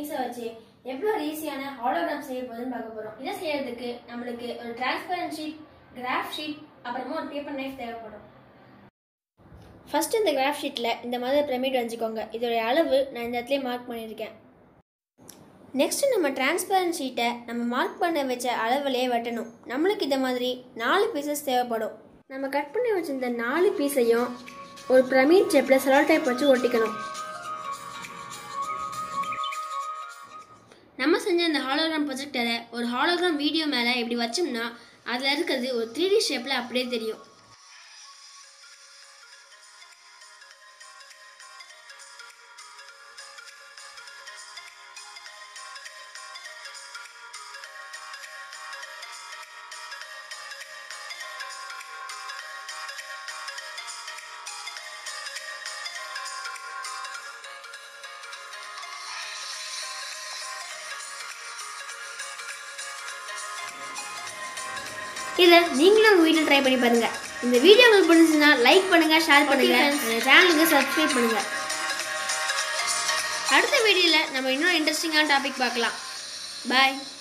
திங்ஸை வச்சு எவ்வளோ ஈஸியான ஹாலோகிராம் செய்ய போகுதுன்னு பார்க்க போகிறோம் இதை செய்யறதுக்கு நம்மளுக்கு ஒரு டிரான்ஸ்பரண்ட் ஷீட் கிராஃப் ஷீட் அப்புறமா ஒரு பேப்பர் நைஃப் தேவைப்படும் ஃபர்ஸ்ட் இந்த கிராஃப் ஷீட்டில் இந்த மாதிரி பிரமிட் வச்சுக்கோங்க இதோடைய அளவு நான் இந்த இடத்துல மார்க் பண்ணியிருக்கேன் நெக்ஸ்ட் நம்ம டிரான்ஸ்பரண்ட் ஷீட்டை நம்ம மார்க் பண்ண வச்ச அளவுலேயே வெட்டணும் நம்மளுக்கு இந்த மாதிரி நாலு பீசஸ் தேவைப்படும் நம்ம கட் பண்ணி வச்சிருந்த நாலு பீஸையும் ஒரு பிரமிட் ஷேப்பில் செலோ டைப் வச்சு ஒட்டிக்கணும் நம்ம செஞ்ச இந்த ஹாலோகிராம் ப்ரொஜெக்டரை ஒரு ஹாலோகிராம் வீடியோ மேலே இப்படி வச்சோம்னா அதில் இருக்கிறது ஒரு த்ரீ டி ஷேப்பில் அப்படியே தெரியும் இதை நீங்களும் உங்கள் வீட்டில் ட்ரை பண்ணி பாருங்க இந்த வீடியோ உங்களுக்கு பிடிச்சிருந்தா லைக் பண்ணுங்க ஷேர் பண்ணுங்க அந்த சேனலுக்கு சப்ஸ்கிரைப் பண்ணுங்க அடுத்த வீடியோவில் நம்ம இன்னும் இன்ட்ரெஸ்டிங்கான டாபிக் பார்க்கலாம் பாய்